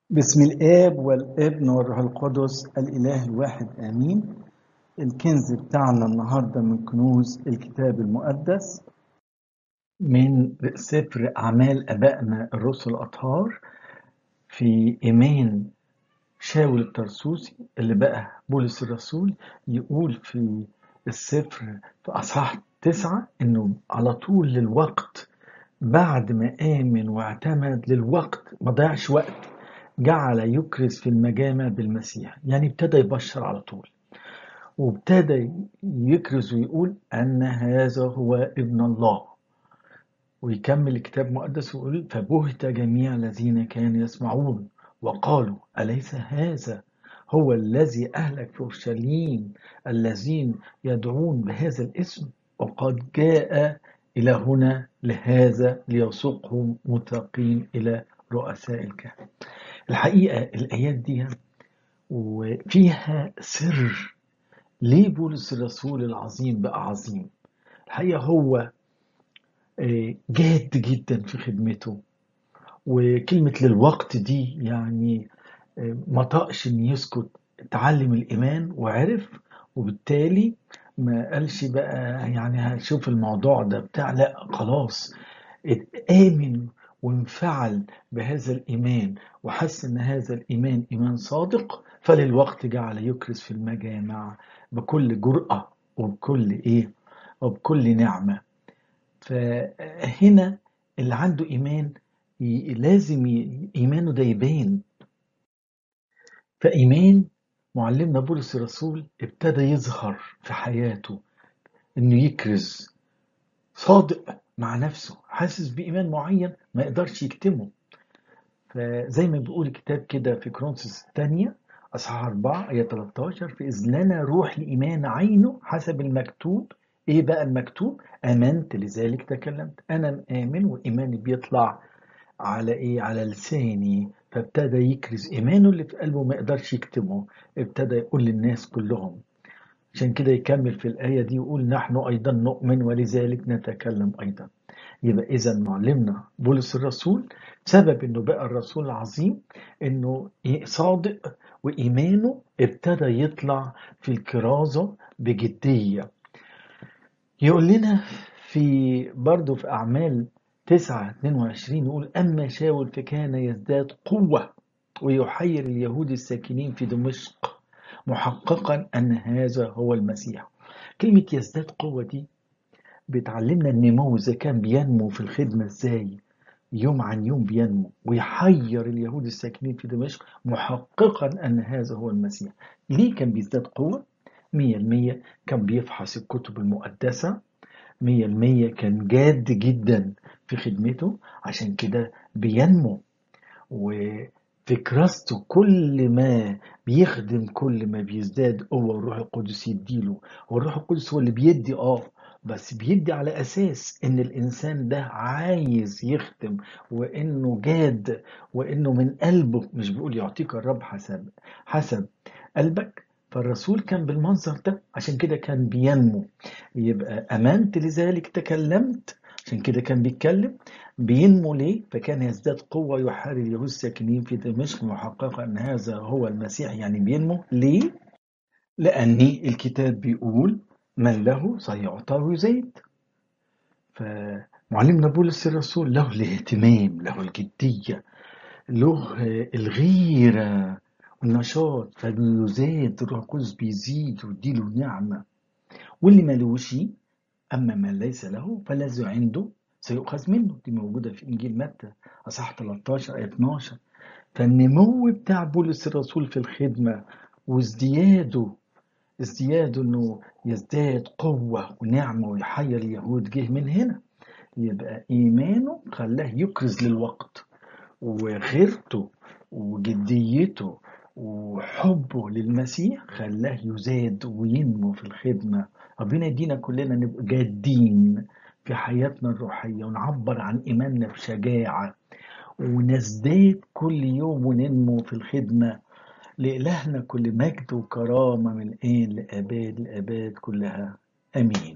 بسم الآب والابن والروح القدس الإله الواحد آمين الكنز بتاعنا النهاردة من كنوز الكتاب المقدس من سفر أعمال أبائنا الرسل الأطهار في إيمان شاول الترسوسي اللي بقى بولس الرسول يقول في السفر في أصحاح تسعة إنه على طول للوقت بعد ما آمن واعتمد للوقت ما ضيعش وقت جعل يكرز في المجامع بالمسيح يعني ابتدى يبشر على طول وابتدى يكرز ويقول أن هذا هو ابن الله ويكمل الكتاب المقدس ويقول فبهت جميع الذين كانوا يسمعون وقالوا أليس هذا هو الذي أهلك في أورشليم الذين يدعون بهذا الاسم وقد جاء إلى هنا لهذا ليسوقهم متقين إلى رؤساء الكهنة الحقيقة الآيات دي وفيها سر ليه بولس الرسول العظيم بقى عظيم الحقيقة هو جاد جدا في خدمته وكلمة للوقت دي يعني ما طقش ان يسكت تعلم الإيمان وعرف وبالتالي ما قالش بقى يعني هشوف الموضوع ده بتاع لا خلاص آمن وانفعل بهذا الإيمان وحس أن هذا الإيمان إيمان صادق فللوقت جعل يكرز في المجامع بكل جرأة وبكل إيه وبكل نعمة فهنا اللي عنده إيمان لازم إيمانه ده يبان فإيمان معلمنا بولس الرسول ابتدى يظهر في حياته إنه يكرز صادق مع نفسه حاسس بإيمان معين ما يقدرش يكتمه فزي ما بيقول الكتاب كده في كرونسوس الثانية أصحاح 4 آية 13 فإذ لنا روح لإيمان عينه حسب المكتوب إيه بقى المكتوب؟ آمنت لذلك تكلمت أنا مآمن وإيماني بيطلع على إيه؟ على لساني فابتدى يكرز إيمانه اللي في قلبه ما يقدرش يكتمه ابتدى يقول للناس كلهم عشان كده يكمل في الآية دي يقول نحن أيضا نؤمن ولذلك نتكلم أيضا يبقى إذا معلمنا بولس الرسول سبب إنه بقى الرسول العظيم إنه صادق وإيمانه ابتدى يطلع في الكرازة بجدية يقول لنا في برضه في أعمال 9 22 يقول أما شاول فكان يزداد قوة ويحير اليهود الساكنين في دمشق محققا أن هذا هو المسيح كلمة يزداد قوة دي بتعلمنا النمو إذا كان بينمو في الخدمة إزاي يوم عن يوم بينمو ويحير اليهود الساكنين في دمشق محققا أن هذا هو المسيح ليه كان بيزداد قوة؟ مية المية كان بيفحص الكتب المقدسة مية المية كان جاد جدا في خدمته عشان كده بينمو وفي كراسته كل ما بيخدم كل ما بيزداد قوة والروح القدس يديله والروح القدس هو اللي بيدي اه بس بيدي على أساس إن الإنسان ده عايز يخدم وإنه جاد وإنه من قلبه مش بيقول يعطيك الرب حسب حسب قلبك فالرسول كان بالمنظر ده عشان كده كان بينمو يبقى أمنت لذلك تكلمت عشان كده كان بيتكلم بينمو ليه؟ فكان يزداد قوة يحارب اليهود الساكنين في دمشق محققا أن هذا هو المسيح يعني بينمو ليه؟ لأن الكتاب بيقول من له سيعطى ويزيد فمعلمنا بولس الرسول له الاهتمام له الجدية له الغيرة والنشاط فبيزاد الروح القدس بيزيد ويديله نعمة واللي ملوش أما من ليس له فالذي عنده سيؤخذ منه دي موجودة في إنجيل متى أصح 13 آية 12 فالنمو بتاع بولس الرسول في الخدمة وازدياده ازدياده انه يزداد قوة ونعمة ويحير اليهود جه من هنا يبقى إيمانه خلاه يكرز للوقت وغيرته وجديته وحبه للمسيح خلاه يزاد وينمو في الخدمة ربنا يدينا كلنا نبقى جادين في حياتنا الروحية ونعبر عن إيماننا بشجاعة ونزداد كل يوم وننمو في الخدمة لإلهنا كل مجد وكرامة من الآن لأباد الآباد كلها آمين